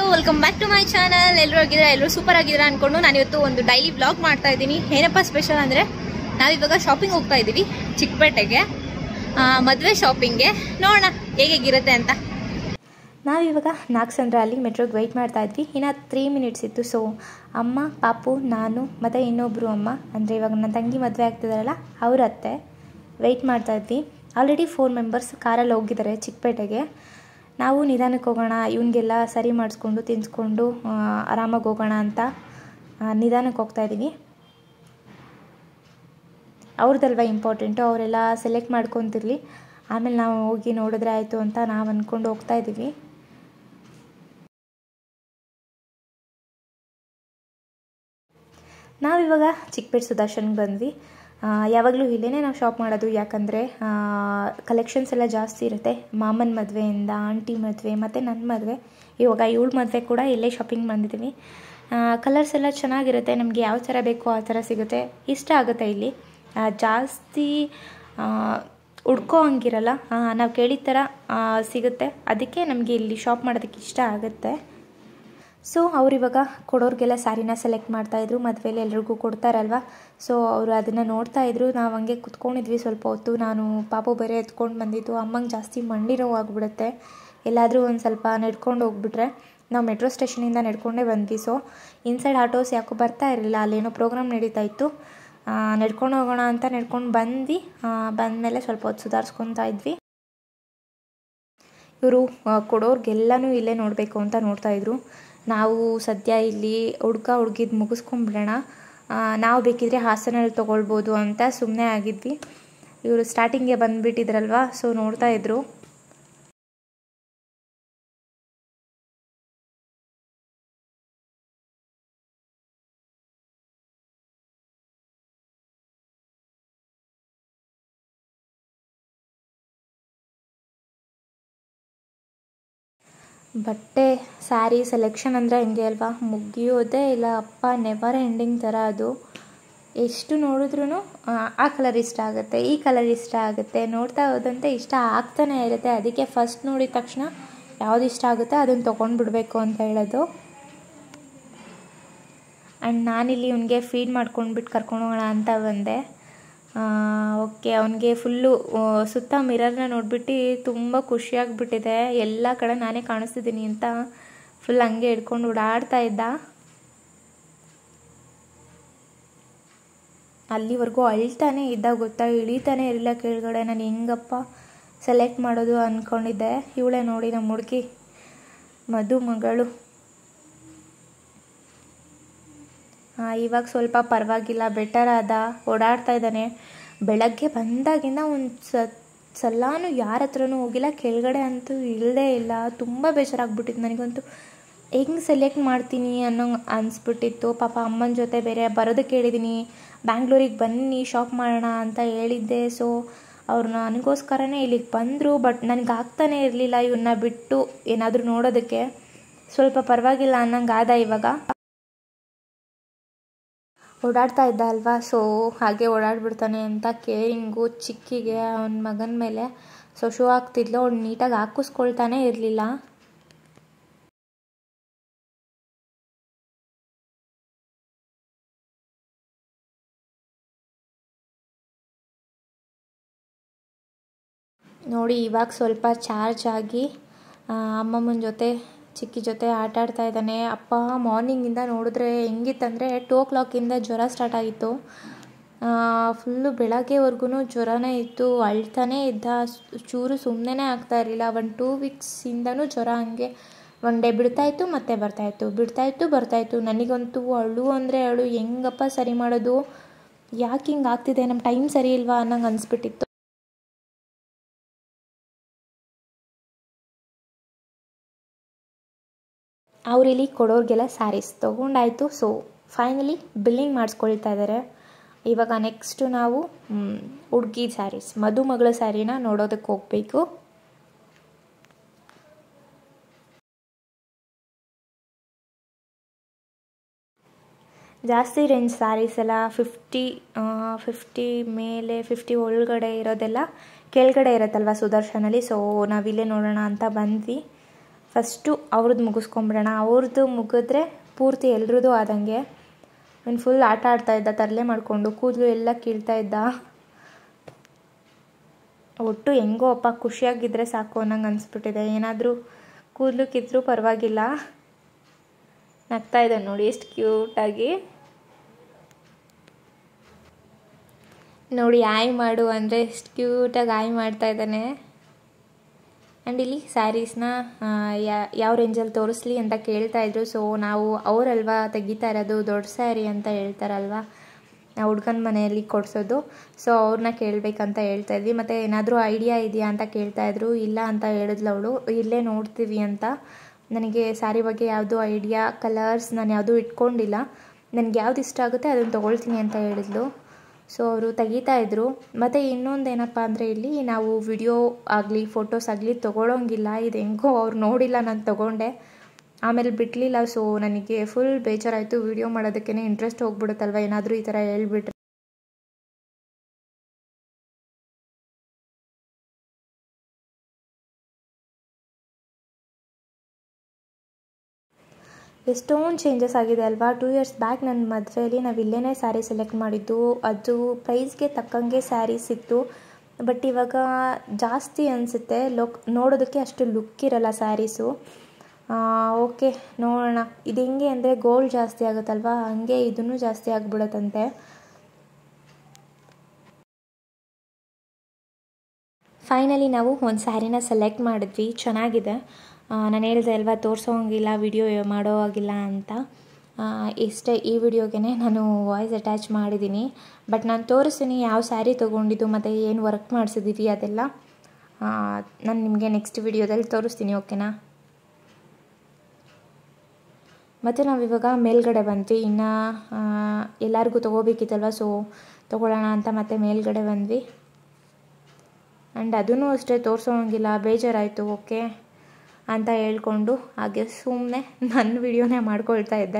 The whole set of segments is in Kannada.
welcome back to my channel ಎಲ್ಲರೂ ಆಗಿದ್ರೆ ಎಲ್ಲರೂ ಸೂಪರ್ ಆಗಿದ್ದೀರಾ ಅನ್ಕೊಂಡು ನಾನು ಇವತ್ತು ಒಂದು ಡೈಲಿ ಬ್ಲಾಗ್ ಮಾಡ್ತಾ ಇದ್ದೀನಿ ಏನಪ್ಪ ಸ್ಪೆಷಲ್ ಅಂದರೆ ನಾವಿವಾಗ ಶಾಪಿಂಗ್ ಹೋಗ್ತಾ ಇದ್ದೀವಿ ಚಿಕ್ಕಪೇಟೆಗೆ ಮದುವೆ ಶಾಪಿಂಗ್ಗೆ ನೋಡೋಣ ಹೇಗಿರುತ್ತೆ ಅಂತ ನಾವಿವಾಗ ನಾಲ್ಕು ಅಲ್ಲಿ ಮೆಟ್ರೋಗೆ ವೆಯ್ಟ್ ಮಾಡ್ತಾ ಇದ್ವಿ ಇನ್ನು ತ್ರೀ ಮಿನಿಟ್ಸ್ ಇತ್ತು ಸೊ ಅಮ್ಮ ಪಾಪು ನಾನು ಮತ್ತು ಇನ್ನೊಬ್ಬರು ಅಮ್ಮ ಅಂದರೆ ಇವಾಗ ನನ್ನ ತಂಗಿ ಮದುವೆ ಆಗ್ತಿದಾರಲ್ಲ ಅವ್ರ ಅತ್ತೆ ವೆಯ್ಟ್ ಮಾಡ್ತಾ ಇದ್ವಿ ಆಲ್ರೆಡಿ ಫೋರ್ ಮೆಂಬರ್ಸ್ ಕಾರಲ್ಲಿ ಹೋಗಿದ್ದಾರೆ ಚಿಕ್ಕಪೇಟೆಗೆ ನಾವು ನಿಧಾನಕ್ಕೆ ಹೋಗೋಣ ಇವನಿಗೆಲ್ಲ ಸರಿ ಮಾಡಿಸ್ಕೊಂಡು ತಿನ್ಸ್ಕೊಂಡು ಆ, ಆರಾಮಾಗಿ ಹೋಗೋಣ ಅಂತ ಆ, ನಿಧಾನಕ್ಕೆ ಹೋಗ್ತಾ ಇದ್ದೀವಿ ಅವ್ರದ್ದಲ್ವ ಇಂಪಾರ್ಟೆಂಟು ಅವರೆಲ್ಲ ಸೆಲೆಕ್ಟ್ ಮಾಡ್ಕೊತಿರ್ಲಿ ಆಮೇಲೆ ನಾವು ಹೋಗಿ ನೋಡಿದ್ರೆ ಆಯಿತು ಅಂತ ನಾವು ಅಂದ್ಕೊಂಡು ಹೋಗ್ತಾ ಇದ್ದೀವಿ ನಾವಿವಾಗ ಚಿಕ್ಕಪೇಟೆ ಸುದರ್ಶನ್ಗೆ ಬಂದ್ವಿ ಆ, ಯಾವಾಗಲೂ ಇಲ್ಲೇ ನಾವು ಶಾಪ್ ಮಾಡೋದು ಯಾಕಂದರೆ ಕಲೆಕ್ಷನ್ಸ್ ಎಲ್ಲ ಜಾಸ್ತಿ ಇರುತ್ತೆ ಮಾಮನ ಮದುವೆಯಿಂದ ಆಂಟಿ ಮದುವೆ ಮತ್ತು ನನ್ನ ಮದುವೆ ಇವಾಗ ಇವಳ ಮದುವೆ ಕೂಡ ಇಲ್ಲೇ ಶಾಪಿಂಗ್ ಬಂದಿದ್ದೀವಿ ಕಲರ್ಸ್ ಎಲ್ಲ ಚೆನ್ನಾಗಿರುತ್ತೆ ನಮಗೆ ಯಾವ ಥರ ಬೇಕೋ ಆ ಥರ ಸಿಗುತ್ತೆ ಇಷ್ಟ ಆಗುತ್ತೆ ಇಲ್ಲಿ ಆ, ಜಾಸ್ತಿ ಉಡ್ಕೋ ಹಂಗಿರಲ್ಲ ನಾವು ಕೇಳಿದ ಥರ ಆ, ಸಿಗುತ್ತೆ ಅದಕ್ಕೆ ನಮಗೆ ಇಲ್ಲಿ ಶಾಪ್ ಮಾಡೋದಕ್ಕೆ ಇಷ್ಟ ಆಗುತ್ತೆ ಸೊ ಅವ್ರು ಇವಾಗ ಕೊಡೋರಿಗೆಲ್ಲ ಸ್ಯಾರಿನ ಸೆಲೆಕ್ಟ್ ಮಾಡ್ತಾಯಿದ್ರು ಮದುವೆಲಿ ಎಲ್ರಿಗೂ ಕೊಡ್ತಾರಲ್ವ ಸೊ ಅವರು ಅದನ್ನು ನೋಡ್ತಾ ಇದ್ರು ನಾವು ಹಂಗೆ ಕುತ್ಕೊಂಡಿದ್ವಿ ಸ್ವಲ್ಪ ಹೊತ್ತು ನಾನು ಪಾಪು ಬೇರೆ ಎತ್ಕೊಂಡು ಬಂದಿದ್ದು ಅಮ್ಮಂಗೆ ಜಾಸ್ತಿ ಮಂಡಿ ನೋವು ಆಗಿಬಿಡುತ್ತೆ ಎಲ್ಲಾದರೂ ಒಂದು ಸ್ವಲ್ಪ ನಡ್ಕೊಂಡು ಹೋಗ್ಬಿಟ್ರೆ ನಾವು ಮೆಟ್ರೋ ಸ್ಟೇಷನಿಂದ ನಡ್ಕೊಂಡೇ ಬಂದ್ವಿ ಸೊ ಇನ್ಸೈಡ್ ಆಟೋಸ್ ಯಾಕೋ ಬರ್ತಾ ಇರಲಿಲ್ಲ ಅಲ್ಲೇನೋ ಪ್ರೋಗ್ರಾಮ್ ನಡೀತಾ ಇತ್ತು ನಡ್ಕೊಂಡು ಹೋಗೋಣ ಅಂತ ನಡ್ಕೊಂಡು ಬಂದ್ವಿ ಬಂದಮೇಲೆ ಸ್ವಲ್ಪ ಹೊತ್ತು ಸುಧಾರಿಸ್ಕೊತಾ ಇದ್ವಿ ಇವರು ಕೊಡೋರ್ಗೆಲ್ಲನೂ ಇಲ್ಲೇ ನೋಡಬೇಕು ಅಂತ ನೋಡ್ತಾಯಿದ್ರು ನಾವು ಸದ್ಯ ಇಲ್ಲಿ ಹುಡ್ಕ ಹುಡ್ಗಿದ್ ಮುಗಿಸ್ಕೊಂಡ್ಬಿಡೋಣ ಆ, ನಾವು ಬೇಕಿದ್ರೆ ಹಾಸನಲ್ಲಿ ತೊಗೊಳ್ಬೋದು ಅಂತ ಸುಮ್ಮನೆ ಆಗಿದ್ವಿ ಇವರು ಸ್ಟಾರ್ಟಿಂಗ್ಗೆ ಬಂದುಬಿಟ್ಟಿದ್ರಲ್ವ ಸೊ ನೋಡ್ತಾ ಇದ್ರು ಬಟ್ಟೆ ಸ್ಯಾರಿ ಸೆಲೆಕ್ಷನ್ ಅಂದರೆ ಹೆಂಗೆ ಅಲ್ವಾ ಮುಗಿಯೋದೇ ಇಲ್ಲ ಅಪ್ಪ ನೆವರ್ ಎಂಡಿಂಗ್ ಥರ ಅದು ಎಷ್ಟು ನೋಡಿದ್ರೂ ಆ ಕಲರ್ ಇಷ್ಟ ಆಗುತ್ತೆ ಈ ಕಲರ್ ಇಷ್ಟ ಆಗುತ್ತೆ ನೋಡ್ತಾ ಹೋದಂತೆ ಇಷ್ಟ ಆಗ್ತಾನೆ ಇರುತ್ತೆ ಅದಕ್ಕೆ ಫಸ್ಟ್ ನೋಡಿದ ತಕ್ಷಣ ಯಾವ್ದು ಇಷ್ಟ ಆಗುತ್ತೆ ಅದನ್ನು ತೊಗೊಂಡು ಬಿಡಬೇಕು ಅಂತ ಹೇಳೋದು ಆ್ಯಂಡ್ ನಾನಿಲ್ಲಿ ಇವನಿಗೆ ಫೀಡ್ ಮಾಡ್ಕೊಂಡ್ಬಿಟ್ಟು ಕರ್ಕೊಂಡು ಹೋಗೋಣ ಅಂತ ಬಂದೆ ಓಕೆ ಅವನಿಗೆ ಫುಲ್ಲು ಸುತ್ತ ಮಿರರ್ನ ನೋಡ್ಬಿಟ್ಟು ತುಂಬ ಖುಷಿಯಾಗ್ಬಿಟ್ಟಿದೆ ಎಲ್ಲ ಕಡೆ ನಾನೇ ಕಾಣಿಸ್ತಿದ್ದೀನಿ ಅಂತ ಫುಲ್ ಹಂಗೆ ಹಿಡ್ಕೊಂಡು ಓಡಾಡ್ತಾ ಇದ್ದ ಅಲ್ಲಿವರೆಗೂ ಅಳ್ತಾನೆ ಇದ್ದ ಗೊತ್ತಾ ಇಳಿತಾನೆ ಇರಲಿಲ್ಲ ಕೆಳಗಡೆ ನಾನು ಹೆಂಗಪ್ಪ ಸೆಲೆಕ್ಟ್ ಮಾಡೋದು ಅಂದ್ಕೊಂಡಿದ್ದೆ ಇವಳೇ ನೋಡಿ ನಮ್ಮ ಹುಡುಗಿ ಮಧು ಮಗಳು ಆ, ಇವಾಗ ಸ್ವಲ್ಪ ಪರವಾಗಿಲ್ಲ ಬೆಟರ್ ಆದ ಓಡಾಡ್ತಾ ಇದ್ದಾನೆ ಬೆಳಗ್ಗೆ ಬಂದಾಗಿಂದ ಒಂದು ಸ ಸಲ್ಲಾನು ಯಾರ ಹತ್ರನೂ ಹೋಗಿಲ್ಲ ಕೆಳಗಡೆ ಅಂತೂ ಇಲ್ಲದೇ ಇಲ್ಲ ತುಂಬ ಬೇಜಾರಾಗ್ಬಿಟ್ಟಿತ್ತು ನನಗಂತೂ ಹೆಂಗೆ ಸೆಲೆಕ್ಟ್ ಮಾಡ್ತೀನಿ ಅನ್ನೋ ಅನಿಸ್ಬಿಟ್ಟಿತ್ತು ಪಾಪ ಅಮ್ಮನ ಜೊತೆ ಬೇರೆ ಬರೋದಕ್ಕೆ ಹೇಳಿದ್ದೀನಿ ಬ್ಯಾಂಗ್ಳೂರಿಗೆ ಬನ್ನಿ ಶಾಪ್ ಮಾಡೋಣ ಅಂತ ಹೇಳಿದ್ದೆ ಸೊ ಅವ್ರು ನನಗೋಸ್ಕರನೇ ಇಲ್ಲಿಗೆ ಬಂದರು ಬಟ್ ನನಗೆ ಆಗ್ತಾನೇ ಇರಲಿಲ್ಲ ಇವನ್ನ ಬಿಟ್ಟು ಏನಾದರೂ ನೋಡೋದಕ್ಕೆ ಸ್ವಲ್ಪ ಪರವಾಗಿಲ್ಲ ಅನ್ನಂಗೆ ಆದ ಇವಾಗ ಓಡಾಡ್ತಾ ಇದ್ದ ಅಲ್ವಾ ಸೊ ಹಾಗೆ ಓಡಾಡ್ಬಿಡ್ತಾನೆ ಅಂತ ಕೇರಿಂಗು ಚಿಕ್ಕಿಗೆ ಅವನ ಮಗನ ಮೇಲೆ ಸೊ ಶೂ ಆಗ್ತಿದ್ಲು ಅವ್ಳು ನೀಟಾಗಿ ಹಾಕಿಸ್ಕೊಳ್ತಾನೆ ಇರಲಿಲ್ಲ ನೋಡಿ ಇವಾಗ ಸ್ವಲ್ಪ ಚಾರ್ಜ್ ಆಗಿ ಆ, ಅಮ್ಮಮ್ಮನ ಜೊತೆ ಚಿಕ್ಕಿ ಜೊತೆ ಆಟ ಆಡ್ತಾ ಇದ್ದಾನೆ ಅಪ್ಪ ಮಾರ್ನಿಂಗಿಂದ ನೋಡಿದ್ರೆ ಹೆಂಗಿತ್ತಂದರೆ ಟೂ ಓ ಕ್ಲಾಕಿಂದ ಜ್ವರ ಸ್ಟಾರ್ಟ್ ಆಗಿತ್ತು ಫುಲ್ಲು ಬೆಳಗ್ಗೆವರೆಗೂ ಜ್ವರನೇ ಇತ್ತು ಅಳ್ತಾನೇ ಇದ್ದ ಸ್- ಚೂರು ಸುಮ್ಮನೆ ಆಗ್ತಾ ಇರಲಿಲ್ಲ ಒಂದು ಟೂ ವೀಕ್ಸಿಂದನೂ ಜ್ವರ ಹಂಗೆ ಒನ್ ಡೇ ಬಿಡ್ತಾಯಿತ್ತು ಮತ್ತೆ ಬರ್ತಾಯಿತ್ತು ಬಿಡ್ತಾಯಿತ್ತು ಬರ್ತಾಯಿತ್ತು ನನಗಂತೂ ಅಳು ಅಂದರೆ ಅಳು ಹೆಂಗಪ್ಪ ಸರಿ ಮಾಡೋದು ಯಾಕೆ ಹಿಂಗೆ ಆಗ್ತಿದೆ ನಮ್ಮ ಟೈಮ್ ಸರಿ ಇಲ್ವಾ ಅನ್ನಂಗೆ ಅನಿಸ್ಬಿಟ್ಟಿತ್ತು ಅವರಿಲ್ಲಿ ಕೊಡೋರಿಗೆಲ್ಲ ಸ್ಯಾರೀಸ್ ತೊಗೊಂಡಾಯಿತು ಸೊ ಫೈನಲಿ ಬಿಲ್ಲಿಂಗ್ ಮಾಡಿಸ್ಕೊಳ್ತಾ ಇದ್ದಾರೆ ಇವಾಗ ನೆಕ್ಸ್ಟು ನಾವು ಹುಡುಗಿ ಸ್ಯಾರೀಸ್ ಮದುಮಗಳ ಸ್ಯಾರಿನ ನೋಡೋದಕ್ಕೆ ಹೋಗಬೇಕು ಜಾಸ್ತಿ ರೇಂಜ್ ಸ್ಯಾರೀಸ್ ಎಲ್ಲ ಫಿಫ್ಟಿ ಫಿಫ್ಟಿ ಮೇಲೆ ಫಿಫ್ಟಿ ಒಳಗಡೆ ಇರೋದೆಲ್ಲ ಕೆಳಗಡೆ ಇರುತ್ತಲ್ವ ಸುದರ್ಶನಲ್ಲಿ ಸೊ ನಾವಿಲ್ಲೇ ನೋಡೋಣ ಅಂತ ಬಂದ್ವಿ ಫಸ್ಟು ಅವ್ರದ್ದು ಮುಗಿಸ್ಕೊಂಬಿಡೋಣ ಅವ್ರದ್ದು ಮುಗಿದ್ರೆ ಪೂರ್ತಿ ಎಲ್ರದ್ದು ಆದಂಗೆ ಇನ್ನು ಫುಲ್ ಆಟ ಆಡ್ತಾ ಇದ್ದ ತರಲೆ ಮಾಡಿಕೊಂಡು ಕೂದಲು ಎಲ್ಲ ಕೀಳ್ತಾ ಇದ್ದ ಒಟ್ಟು ಹೆಂಗೋ ಅಪ್ಪ ಖುಷಿಯಾಗಿದ್ದರೆ ಸಾಕು ಅನ್ನಂಗೆ ಅನಿಸ್ಬಿಟ್ಟಿದೆ ಏನಾದರೂ ಕೂದಲು ಕಿತ್ತರೂ ಪರವಾಗಿಲ್ಲ ನಗ್ತಾ ಇದ್ದಾನೆ ನೋಡಿ ಎಷ್ಟು ಕ್ಯೂಟಾಗಿ ನೋಡಿ ಆಯ್ ಮಾಡು ಅಂದರೆ ಎಷ್ಟು ಕ್ಯೂಟಾಗಿ ಆಯ್ ಮಾಡ್ತಾ ಇದ್ದಾನೆ ಆ್ಯಂಡ್ ಇಲ್ಲಿ ಸ್ಯಾರೀಸ್ನ ಯಾವ ರೇಂಜಲ್ಲಿ ತೋರಿಸ್ಲಿ ಅಂತ ಕೇಳ್ತಾ ಇದ್ರು ಸೊ ನಾವು ಅವರಲ್ವಾ ತೆಗಿತಾ ಇರೋದು ದೊಡ್ಡ ಸ್ಯಾರಿ ಅಂತ ಹೇಳ್ತಾರಲ್ವ ಹುಡ್ಗನ ಮನೆಯಲ್ಲಿ ಕೊಡಿಸೋದು ಸೊ ಅವ್ರನ್ನ ಕೇಳಬೇಕಂತ ಹೇಳ್ತಾ ಇದ್ವಿ ಮತ್ತು ಏನಾದರೂ ಐಡಿಯಾ ಇದೆಯಾ ಅಂತ ಕೇಳ್ತಾ ಇದ್ರು ಇಲ್ಲ ಅಂತ ಹೇಳಿದ್ಲು ಅವಳು ಇಲ್ಲೇ ನೋಡ್ತೀವಿ ಅಂತ ನನಗೆ ಸ್ಯಾರಿ ಬಗ್ಗೆ ಯಾವುದು ಐಡಿಯಾ ಕಲರ್ಸ್ ನಾನು ಯಾವುದೂ ಇಟ್ಕೊಂಡಿಲ್ಲ ನನಗೆ ಯಾವ್ದು ಇಷ್ಟ ಆಗುತ್ತೆ ಅದನ್ನು ತೊಗೊಳ್ತೀನಿ ಅಂತ ಹೇಳಿದ್ಲು ಸೊ ಅವರು ತೆಗಿತಾ ಇದ್ರು ಮತ್ತು ಇನ್ನೊಂದು ಏನಪ್ಪ ಅಂದರೆ ಇಲ್ಲಿ ನಾವು ವಿಡಿಯೋ ಆಗಲಿ ಫೋಟೋಸ್ ಆಗಲಿ ತೊಗೊಳೋಂಗಿಲ್ಲ ಇದು ಹೆಂಗೋ ಅವ್ರು ನೋಡಿಲ್ಲ ನಾನು ತೊಗೊಂಡೆ ಆಮೇಲೆ ಬಿಡಲಿಲ್ಲ ಸೊ ನನಗೆ ಫುಲ್ ಬೇಜಾರಾಯಿತು ವಿಡಿಯೋ ಮಾಡೋದಕ್ಕೇ ಇಂಟ್ರೆಸ್ಟ್ ಹೋಗ್ಬಿಡುತ್ತಲ್ವ ಏನಾದರೂ ಈ ಥರ ಹೇಳ್ಬಿಟ್ರೆ ಎಷ್ಟೊಂದು ಚೇಂಜಸ್ ಆಗಿದೆ ಅಲ್ವಾ ಟೂ ಇಯರ್ಸ್ ಬ್ಯಾಕ್ ನನ್ನ ಮದುವೆಯಲ್ಲಿ ನಾವು ಇಲ್ಲೇ ಸ್ಯಾರಿ ಸೆಲೆಕ್ಟ್ ಮಾಡಿದ್ದು ಅದು ಪ್ರೈಸ್ಗೆ ತಕ್ಕಂಗೆ ಸ್ಯಾರೀಸ್ ಇತ್ತು ಬಟ್ ಇವಾಗ ಜಾಸ್ತಿ ಅನಿಸುತ್ತೆ ಲುಕ್ ನೋಡೋದಕ್ಕೆ ಅಷ್ಟು ಲುಕ್ ಇರಲ್ಲ ಸ್ಯಾರೀಸು ಓಕೆ ನೋಡೋಣ ಇದು ಹೆಂಗೆ ಅಂದರೆ ಗೋಲ್ಡ್ ಜಾಸ್ತಿ ಆಗುತ್ತಲ್ವಾ ಹಂಗೆ ಇದನ್ನು ಜಾಸ್ತಿ ಆಗಿಬಿಡುತ್ತಂತೆ ಫೈನಲಿ ನಾವು ಒಂದು ಸ್ಯಾರಿನ ಸೆಲೆಕ್ಟ್ ಮಾಡಿದ್ವಿ ಚೆನ್ನಾಗಿದೆ ನಾನು ಹೇಳಿದೆ ಅಲ್ವಾ ತೋರಿಸೋಂಗಿಲ್ಲ ವಿಡಿಯೋ ಮಾಡೋ ಆಗಿಲ್ಲ ಅಂತ ಇಷ್ಟೇ ಈ ವಿಡಿಯೋಗೆ ನಾನು ವಾಯ್ಸ್ ಅಟ್ಯಾಚ್ ಮಾಡಿದ್ದೀನಿ ಬಟ್ ನಾನು ತೋರಿಸ್ತೀನಿ ಯಾವ ಸ್ಯಾರಿ ತೊಗೊಂಡಿದ್ದು ಮತ್ತು ಏನು ವರ್ಕ್ ಮಾಡಿಸಿದ್ದೀವಿ ಅದೆಲ್ಲ ನಾನು ನಿಮಗೆ ನೆಕ್ಸ್ಟ್ ವಿಡಿಯೋದಲ್ಲಿ ತೋರಿಸ್ತೀನಿ ಓಕೆನಾ ಮತ್ತು ನಾವಿವಾಗ ಮೇಲ್ಗಡೆ ಬಂದ್ವಿ ಇನ್ನು ಎಲ್ಲರಿಗೂ ತೊಗೋಬೇಕಿತ್ತಲ್ವ ಸೊ ತೊಗೊಳ್ಳೋಣ ಅಂತ ಮತ್ತೆ ಮೇಲ್ಗಡೆ ಬಂದ್ವಿ ಆ್ಯಂಡ್ ಅದೂ ಅಷ್ಟೇ ತೋರಿಸೋಂಗಿಲ್ಲ ಬೇಜಾರಾಯಿತು ಓಕೆ ಅಂತ ಹೇಳ್ಕೊಂಡು ಹಾಗೆ ಸುಮ್ಮನೆ ನನ್ನ ವಿಡಿಯೋನೇ ಮಾಡ್ಕೊಳ್ತಾ ಇದ್ದೆ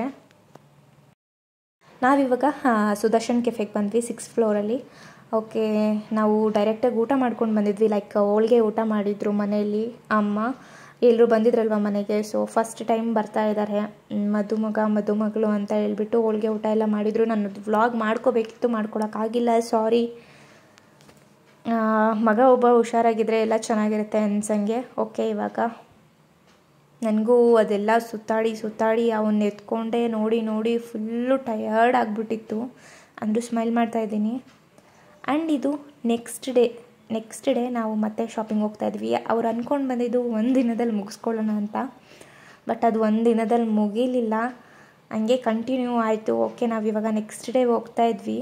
ನಾವಿವಾಗ ಸುದರ್ಶನ್ ಕೆಫೆಗೆ ಬಂದ್ವಿ ಸಿಕ್ಸ್ ಫ್ಲೋರಲ್ಲಿ ಓಕೆ ನಾವು ಡೈರೆಕ್ಟಾಗಿ ಊಟ ಮಾಡ್ಕೊಂಡು ಬಂದಿದ್ವಿ ಲೈಕ್ ಹೋಳಿಗೆ ಊಟ ಮಾಡಿದ್ರು ಮನೆಯಲ್ಲಿ ಅಮ್ಮ ಎಲ್ಲರೂ ಬಂದಿದ್ರಲ್ವ ಮನೆಗೆ ಸೊ ಫಸ್ಟ್ ಟೈಮ್ ಬರ್ತಾ ಇದ್ದಾರೆ ಮದುಮಗ ಮದುಮಗಳು ಅಂತ ಹೇಳ್ಬಿಟ್ಟು ಹೋಳಿಗೆ ಊಟ ಎಲ್ಲ ಮಾಡಿದರು ನನ್ನದು ವ್ಲಾಗ್ ಮಾಡ್ಕೋಬೇಕಿತ್ತು ಮಾಡ್ಕೊಳಕ್ಕಾಗಿಲ್ಲ ಸಾರಿ ಮಗ ಒಬ್ಬ ಹುಷಾರಾಗಿದ್ದರೆ ಎಲ್ಲ ಚೆನ್ನಾಗಿರುತ್ತೆ ಅನ್ಸಂಗೆ ಓಕೆ ಇವಾಗ ನನಗೂ ಅದೆಲ್ಲ ಸುತ್ತಾಡಿ ಸುತ್ತಾಡಿ ಅವನ್ನ ಎತ್ಕೊಂಡೆ ನೋಡಿ ನೋಡಿ ಫುಲ್ಲು ಟಯರ್ಡ್ ಆಗಿಬಿಟ್ಟಿತ್ತು ಅಂದರೂ ಸ್ಮೈಲ್ ಮಾಡ್ತಾಯಿದ್ದೀನಿ ಆ್ಯಂಡ್ ಇದು ನೆಕ್ಸ್ಟ್ ಡೇ ನೆಕ್ಸ್ಟ್ ಡೇ ನಾವು ಮತ್ತೆ ಶಾಪಿಂಗ್ ಹೋಗ್ತಾ ಇದ್ವಿ ಅವ್ರು ಅಂದ್ಕೊಂಡು ಬಂದಿದ್ದು ಒಂದು ದಿನದಲ್ಲಿ ಮುಗಿಸ್ಕೊಳ್ಳೋಣ ಅಂತ ಬಟ್ ಅದು ಒಂದು ದಿನದಲ್ಲಿ ಮುಗೀಲಿಲ್ಲ ಹಂಗೆ ಕಂಟಿನ್ಯೂ ಆಯಿತು ಓಕೆ ನಾವು ಇವಾಗ ನೆಕ್ಸ್ಟ್ ಡೇ ಹೋಗ್ತಾ ಇದ್ವಿ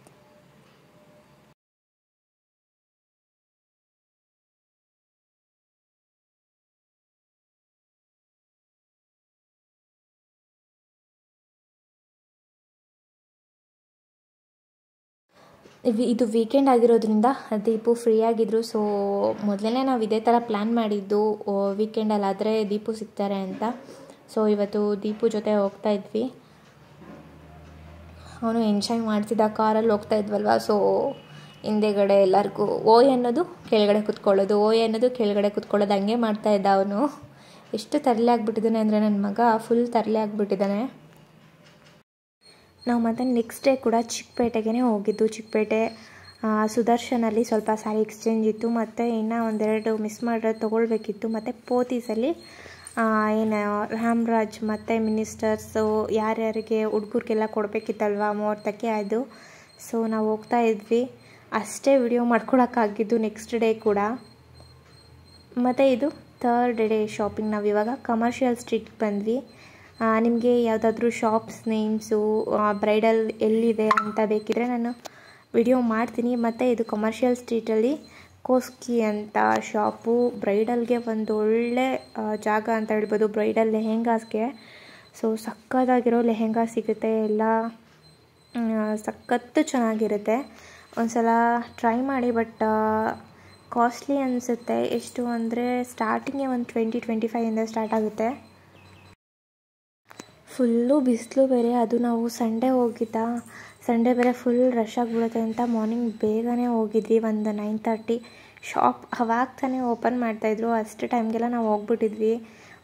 ಇದು ವೀಕೆಂಡ್ ಆಗಿರೋದ್ರಿಂದ ದೀಪು ಫ್ರೀ ಆಗಿದ್ರು ಸೊ ಮೊದಲೇ ನಾವು ಇದೇ ಥರ ಪ್ಲ್ಯಾನ್ ಮಾಡಿದ್ದು ವೀಕೆಂಡಲ್ಲಾದರೆ ದೀಪು ಸಿಗ್ತಾರೆ ಅಂತ ಸೊ ಇವತ್ತು ದೀಪು ಜೊತೆ ಹೋಗ್ತಾ ಇದ್ವಿ ಅವನು ಎಂಜಾಯ್ ಮಾಡ್ತಿದ್ದ ಕಾರಲ್ಲಿ ಹೋಗ್ತಾ ಇದ್ವಲ್ವ ಸೊ ಹಿಂದೆಗಡೆ ಎಲ್ಲರಿಗೂ ಓಯ್ ಅನ್ನೋದು ಕೆಳಗಡೆ ಕುತ್ಕೊಳ್ಳೋದು ಓಯ್ ಅನ್ನೋದು ಕೆಳಗಡೆ ಕುತ್ಕೊಳ್ಳೋದು ಹಂಗೆ ಮಾಡ್ತಾ ಇದ್ದ ಅವನು ಎಷ್ಟು ತರಲೆ ಆಗಿಬಿಟ್ಟಿದ್ದಾನೆ ಅಂದರೆ ನನ್ನ ಮಗ ಫುಲ್ ತರಲೆ ಆಗಿಬಿಟ್ಟಿದ್ದಾನೆ ನಾವು ಮತ್ತು ನೆಕ್ಸ್ಟ್ ಡೇ ಕೂಡ ಚಿಕ್ಕಪೇಟೆಗೆ ಹೋಗಿದ್ದು ಚಿಕ್ಕಪೇಟೆ ಸುದರ್ಶನಲ್ಲಿ ಸ್ವಲ್ಪ ಸ್ಯಾರಿ ಎಕ್ಸ್ಚೇಂಜ್ ಇತ್ತು ಮತ್ತು ಇನ್ನು ಒಂದೆರಡು ಮಿಸ್ ಮಾಡಿರೋದು ತೊಗೊಳ್ಬೇಕಿತ್ತು ಮತ್ತು ಪೋತೀಸಲ್ಲಿ ಏನು ರಾಮ್ರಾಜ್ ಮತ್ತು ಮಿನಿಸ್ಟರ್ಸು ಯಾರ್ಯಾರಿಗೆ ಹುಡುಗರಿಗೆಲ್ಲ ಕೊಡಬೇಕಿತ್ತಲ್ವ ಮುಹೂರ್ತಕ್ಕೆ ಅದು ಸೊ ನಾವು ಹೋಗ್ತಾ ಇದ್ವಿ ಅಷ್ಟೇ ವಿಡಿಯೋ ಮಾಡ್ಕೊಳಕ್ಕಾಗಿದ್ದು ನೆಕ್ಸ್ಟ್ ಡೇ ಕೂಡ ಮತ್ತು ಇದು ಥರ್ಡ್ ಡೇ ಶಾಪಿಂಗ್ ನಾವು ಇವಾಗ ಕಮರ್ಷಿಯಲ್ ಸ್ಟ್ರೀಟ್ಗೆ ಬಂದ್ವಿ ನಿಮಗೆ ಯಾವುದಾದ್ರೂ ಶಾಪ್ಸ್ ನೇಮ್ಸು ಬ್ರೈಡಲ್ ಎಲ್ಲಿದೆ ಅಂತ ಬೇಕಿದ್ರೆ ನಾನು ವಿಡಿಯೋ ಮಾಡ್ತೀನಿ ಮತ್ತು ಇದು ಕಮರ್ಷಿಯಲ್ ಸ್ಟ್ರೀಟಲ್ಲಿ ಕೋಸ್ಕಿ ಅಂತ ಶಾಪು ಬ್ರೈಡಲ್ಗೆ ಒಂದು ಒಳ್ಳೆ ಜಾಗ ಅಂತ ಹೇಳ್ಬೋದು ಬ್ರೈಡಲ್ ಲೆಹೆಂಗಾಸ್ಗೆ ಸೊ ಸಕ್ಕತ್ತಾಗಿರೋ ಲೆಹೆಂಗಾ ಸಿಗುತ್ತೆ ಎಲ್ಲ ಸಖತ್ತು ಚೆನ್ನಾಗಿರುತ್ತೆ ಒಂದು ಸಲ ಟ್ರೈ ಮಾಡಿ ಬಟ್ ಕಾಸ್ಟ್ಲಿ ಅನಿಸುತ್ತೆ ಎಷ್ಟು ಅಂದರೆ ಸ್ಟಾರ್ಟಿಂಗೇ ಒಂದು ಟ್ವೆಂಟಿ ಟ್ವೆಂಟಿ ಫೈವಿಂದ ಸ್ಟಾರ್ಟ್ ಆಗುತ್ತೆ ಫುಲ್ಲು ಬಿಸಿಲು ಬೇರೆ ಅದು ನಾವು ಸಂಡೇ ಹೋಗಿದ್ದ ಸಂಡೇ ಬೇರೆ ಫುಲ್ ರಶ್ ಆಗಿಬಿಡುತ್ತೆ ಅಂತ ಮಾರ್ನಿಂಗ್ ಬೇಗನೆ ಹೋಗಿದ್ವಿ ಒಂದು ನೈನ್ ತರ್ಟಿ ಶಾಪ್ ಅವಾಗ ತಾನೇ ಓಪನ್ ಮಾಡ್ತಾಯಿದ್ರು ಅಷ್ಟು ಟೈಮ್ಗೆಲ್ಲ ನಾವು ಹೋಗ್ಬಿಟ್ಟಿದ್ವಿ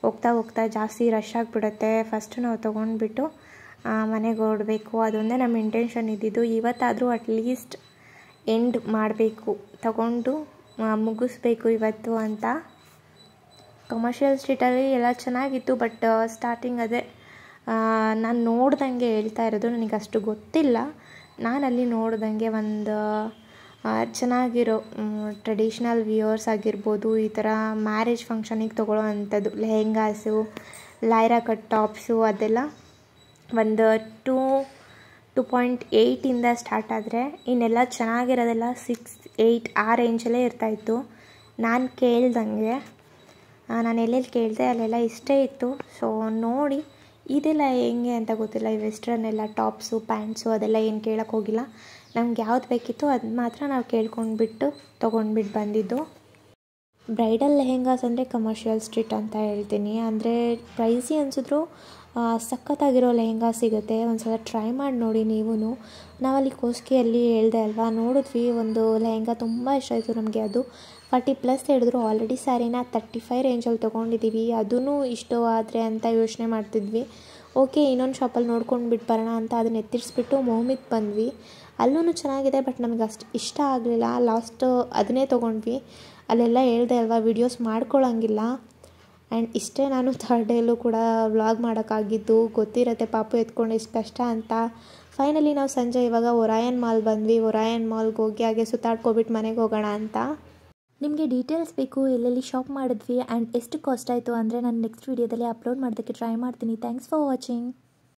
ಹೋಗ್ತಾ ಹೋಗ್ತಾ ಜಾಸ್ತಿ ರಶ್ ಆಗಿಬಿಡುತ್ತೆ ಫಸ್ಟ್ ನಾವು ತೊಗೊಂಡ್ಬಿಟ್ಟು ಮನೆಗೆ ಹೊರಡಬೇಕು ಅದೊಂದೇ ನಮ್ಮ ಇಂಟೆನ್ಷನ್ ಇದ್ದಿದ್ದು ಇವತ್ತಾದರೂ ಅಟ್ಲೀಸ್ಟ್ ಎಂಡ್ ಮಾಡಬೇಕು ತಗೊಂಡು ಮುಗಿಸ್ಬೇಕು ಇವತ್ತು ಅಂತ ಕಮರ್ಷಿಯಲ್ ಸ್ಟ್ರೀಟಲ್ಲಿ ಎಲ್ಲ ಚೆನ್ನಾಗಿತ್ತು ಬಟ್ ಸ್ಟಾರ್ಟಿಂಗ್ ಅದೇ ನಾನು ನೋಡ್ದಂಗೆ ಹೇಳ್ತಾ ಇರೋದು ನನಗೆ ಅಷ್ಟು ಗೊತ್ತಿಲ್ಲ ನಾನು ಅಲ್ಲಿ ನೋಡ್ದಂಗೆ ಒಂದು ಚೆನ್ನಾಗಿರೋ ಟ್ರೆಡಿಷ್ನಲ್ ವಿಯರ್ಸ್ ಆಗಿರ್ಬೋದು ಈ ಥರ ಮ್ಯಾರೇಜ್ ಫಂಕ್ಷನಿಗೆ ತೊಗೊಳ್ಳೋ ಅಂಥದ್ದು ಲೆಹೆಂಗಾಸು ಲೈರಾ ಕಟ್ ಟಾಪ್ಸು ಅದೆಲ್ಲ ಒಂದು ಟೂ ಟು ಪಾಯಿಂಟ್ ಏಯ್ಟಿಂದ ಸ್ಟಾರ್ಟ್ ಆದರೆ ಇನ್ನೆಲ್ಲ ಚೆನ್ನಾಗಿರೋದೆಲ್ಲ ಸಿಕ್ಸ್ ಏಯ್ಟ್ ಆ ರೇಂಜಲ್ಲೇ ಇರ್ತಾಯಿತ್ತು ನಾನು ಕೇಳ್ದಂಗೆ ನಾನು ಎಲ್ಲೆಲ್ಲಿ ಕೇಳಿದೆ ಅಲ್ಲೆಲ್ಲ ಇಷ್ಟೇ ಇತ್ತು ಸೊ ನೋಡಿ ಇದೆಲ್ಲ ಹೆಂಗೆ ಅಂತ ಗೊತ್ತಿಲ್ಲ ಈ ವೆಸ್ಟ್ರನ್ ಎಲ್ಲ ಟಾಪ್ಸು ಪ್ಯಾಂಟ್ಸು ಅದೆಲ್ಲ ಏನು ಕೇಳೋಕ್ಕೆ ಹೋಗಿಲ್ಲ ನಮ್ಗೆ ಯಾವ್ದು ಬೇಕಿತ್ತು ಅದು ಮಾತ್ರ ನಾವು ಕೇಳ್ಕೊಂಡ್ಬಿಟ್ಟು ತೊಗೊಂಡ್ಬಿಟ್ಟು ಬಂದಿದ್ದು ಬ್ರೈಡಲ್ ಲೆಹೆಂಗಾಸ್ ಅಂದರೆ ಕಮರ್ಷಿಯಲ್ ಸ್ಟ್ರೀಟ್ ಅಂತ ಹೇಳ್ತೀನಿ ಅಂದರೆ ಪ್ರೈಸಿ ಅನಿಸಿದ್ರು ಸಖತ್ತಾಗಿರೋ ಲೆಹೆಂಗಾ ಸಿಗುತ್ತೆ ಒಂದು ಸಲ ಟ್ರೈ ಮಾಡಿ ನೋಡಿ ನೀವು ನಾವಲ್ಲಿ ಕೋಸ್ಕಿಯಲ್ಲಿ ಹೇಳ್ದೆ ಅಲ್ವಾ ನೋಡಿದ್ವಿ ಒಂದು ಲೆಹೆಂಗಾ ತುಂಬ ಇಷ್ಟ ಆಯಿತು ನಮಗೆ ಅದು ಫಾರ್ಟಿ ಪ್ಲಸ್ ಹೇಳಿದ್ರು ಆಲ್ರೆಡಿ ಸ್ಯಾರಿನ ತರ್ಟಿ ಫೈವ್ ರೇಂಜಲ್ಲಿ ತೊಗೊಂಡಿದ್ದೀವಿ ಅದೂ ಇಷ್ಟವಾದರೆ ಅಂತ ಯೋಚನೆ ಮಾಡ್ತಿದ್ವಿ ಓಕೆ ಇನ್ನೊಂದು ಶಾಪಲ್ಲಿ ನೋಡ್ಕೊಂಡು ಬಿಟ್ಟು ಬರೋಣ ಅಂತ ಅದನ್ನ ಎತ್ತಿರಿಸ್ಬಿಟ್ಟು ಮೊಹಮಿತ್ ಬಂದ್ವಿ ಅಲ್ಲೂ ಚೆನ್ನಾಗಿದೆ ಬಟ್ ನಮಗೆ ಅಷ್ಟು ಇಷ್ಟ ಆಗಲಿಲ್ಲ ಲಾಸ್ಟ್ ಅದನ್ನೇ ತೊಗೊಂಡ್ವಿ ಅಲ್ಲೆಲ್ಲ ಹೇಳ್ದೆ ಅಲ್ವಾ ವಿಡಿಯೋಸ್ ಮಾಡ್ಕೊಳ್ಳೋಂಗಿಲ್ಲ ಆ್ಯಂಡ್ ಇಷ್ಟೇ ನಾನು ಥರ್ಡ್ ಡೇಲೂ ಕೂಡ ವ್ಲಾಗ್ ಮಾಡೋಕ್ಕಾಗಿದ್ದು ಗೊತ್ತಿರುತ್ತೆ ಪಾಪು ಎತ್ಕೊಂಡು ಎಷ್ಟು ಕಷ್ಟ ಅಂತ ಫೈನಲಿ ನಾವು ಸಂಜೆ ಇವಾಗ ಒರಾಯನ್ ಮಾಲ್ ಬಂದ್ವಿ ಒರಾಯನ್ ಮಾಲ್ಗೆ ಹೋಗಿ ಹಾಗೆ ಸುತ್ತಾಡ್ಕೊಬಿಟ್ಟು ಮನೆಗೆ ಹೋಗೋಣ ಅಂತ ನಿಮಗೆ ಡೀಟೇಲ್ಸ್ ಬೇಕು ಎಲ್ಲೆಲ್ಲಿ ಶಾಪ್ ಮಾಡಿದ್ವಿ ಆ್ಯಂಡ್ ಎಷ್ಟು ಕಾಸ್ಟ್ ಆಯಿತು ಅಂದರೆ ನಾನು ನೆಕ್ಸ್ಟ್ ವೀಡಿಯೋದಲ್ಲಿ ಅಪ್ಲೋಡ್ ಮಾಡೋದಕ್ಕೆ ಟ್ರೈ ಮಾಡ್ತೀನಿ ಥ್ಯಾಂಕ್ಸ್ ಫಾರ್ ವಾಚಿಂಗ್